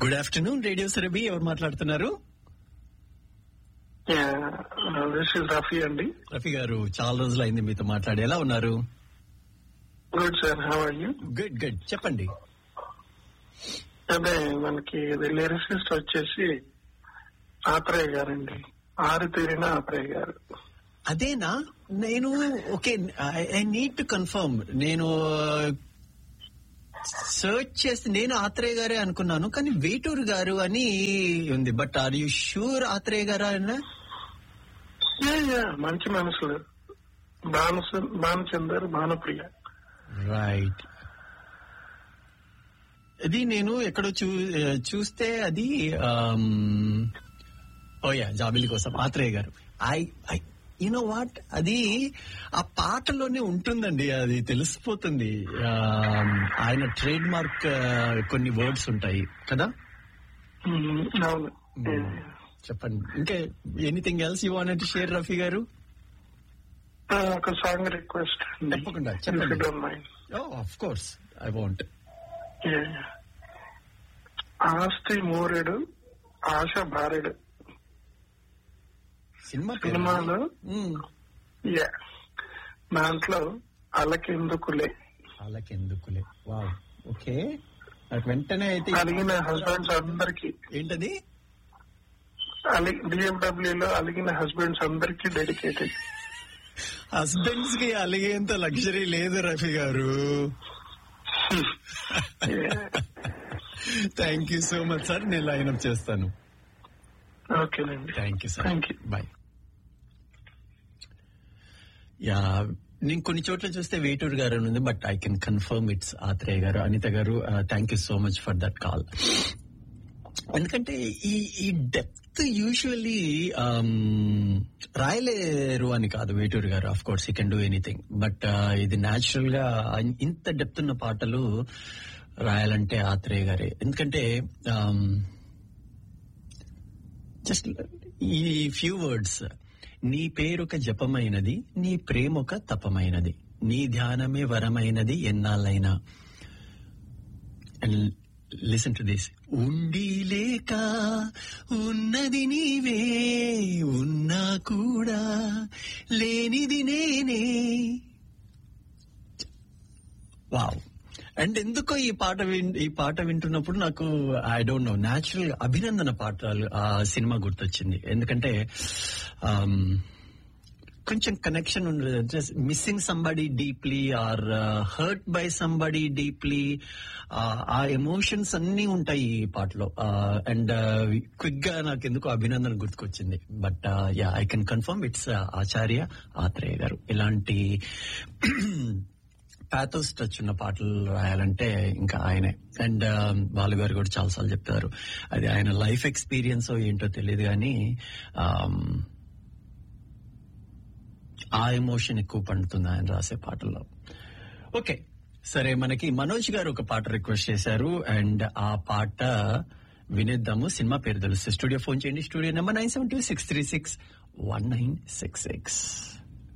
Good afternoon radio సరబి ఎవరు మాట్లాడుతున్నారు this is Rafi అండి రఫీ గారు చాలా రోజులు అయింది మీతో మాట్లాడి ఎలా ఉన్నారు good sir how are you good good చెప్పండి అదే మనకి లిరిసిస్ట్ వచ్చేసి ఆత్రేయ గారండి ఆరు తీరిన ఆత్రేయ గారు అదేనా నేను okay I need to confirm నేను సర్చ్ చేసి నేను ఆత్రేయ గారే అనుకున్నాను కానీ వేటూరు గారు అని ఉంది but are you sure Atreya గారా అన్న Yeah, yeah, మంచి మనసులు భాను భానుచందర్ భానుప్రియ రైట్ అది నేను ఎక్కడో చూ చూస్తే అది ఓయా జాబిలి కోసం ఆత్రేయ గారు ఐ ఐ యునో వాట్ అది ఆ పాటలోనే ఉంటుందండి అది తెలిసిపోతుంది Um, ఆయన ట్రేడ్ మార్క్ కొన్ని వర్డ్స్ ఉంటాయి కదా Mm, అవును Yeah. చెప్పండి ఇంకా anything else you want share Rafi గారు Ah, ఒక సాంగ్ రిక్వెస్ట్ తప్పకుండా, చెప్పండి. Don't mind of course I want ఆస్తి మూరెడు ఆశ భార్యడు సినిమా పేరు? సినిమాలో మ్మ్. యా దాంట్లో అలకెందుకులే వాళ్ళకెందుకులే వావ్ ఓకే నాకు వెంటనే అయితే అలిగిన హస్బెండ్స్ అందరికి ఏంటది అలి బిఎండబ్ల్యూ లో అలిగిన హస్బెండ్స్ అందరికి డెడికేటెడ్ హస్బెండ్స్ కి అలిగేంత లగ్జరీ లేదు రఫీ గారు thank you so much sir నేను లైన్ అప్ చేస్తాను ఓకేనండి thank you sir Thank you. Bye yeah నేను కొన్ని చోట్ల చూస్తే వేటూరు గారు అని ఉంది but I can confirm it's Atreya గారు అనిత గారు thank you so much for that call ఎందుకంటే ఈ ఈ డెప్త్ యూజువల్లీ రాయలేరు అని కాదు వేటూరు గారు ఆఫ్ కోర్స్ ఈ కెన్ డూ ఎనీథింగ్ బట్ ఇది న్యాచురల్ గా ఇంత డెప్త్ ఉన్న పాటలు రాయాలంటే ఆత్రేయ గారే ఎందుకంటే జస్ట్ ఈ ఫ్యూ వర్డ్స్ నీ పేరొక జపమైనది నీ ప్రేమొక తపమైనది నీ ధ్యానమే వరమైనది ఎన్నాళ్ళైనా లిసన్ టు దిస్ ఉండి లేక ఉన్నది నీవే ఉన్నా కూడా లేనిది నేనే వావ్ అండ్ ఎందుకో ఈ పాట విన్ ఈ పాట వింటున్నప్పుడు నాకు ఐ డోంట్ నో న్యాచురల్ అభినందన పాటలు ఆ సినిమా గుర్తొచ్చింది ఎందుకంటే um, కొంచెం కనెక్షన్ ఉండదు missing somebody deeply or hurt by somebody deeply ఆ ఎమోషన్స్ అన్ని ఉంటాయి ఈ పాటలో అండ్ క్విక్ గా నాకు ఎందుకు అభినందన గుర్తుకొచ్చింది but yeah I can confirm it's Acharya Atreya గారు ఇలాంటి ప్యాథోస్ టచ్ ఉన్న పాటలు రాయాలంటే ఇంకా ఆయనే అండ్ బాలు గారు కూడా చాలాసార్లు చెప్తారు అది ఆయన లైఫ్ ఎక్స్పీరియన్స్ ఏంటో తెలియదు కానీ ఆ ఎమోషన్ ఎక్కువ పండుతుంది ఆయన రాసే పాటల్లో ఓకే సరే మనకి మనోజ్ గారు ఒక పాట రిక్వెస్ట్ చేశారు అండ్ ఆ పాట వినేద్దాము సినిమా పేరు తెలుసు స్టూడియో ఫోన్ చేయండి studio number nine seven two six three six one nine six six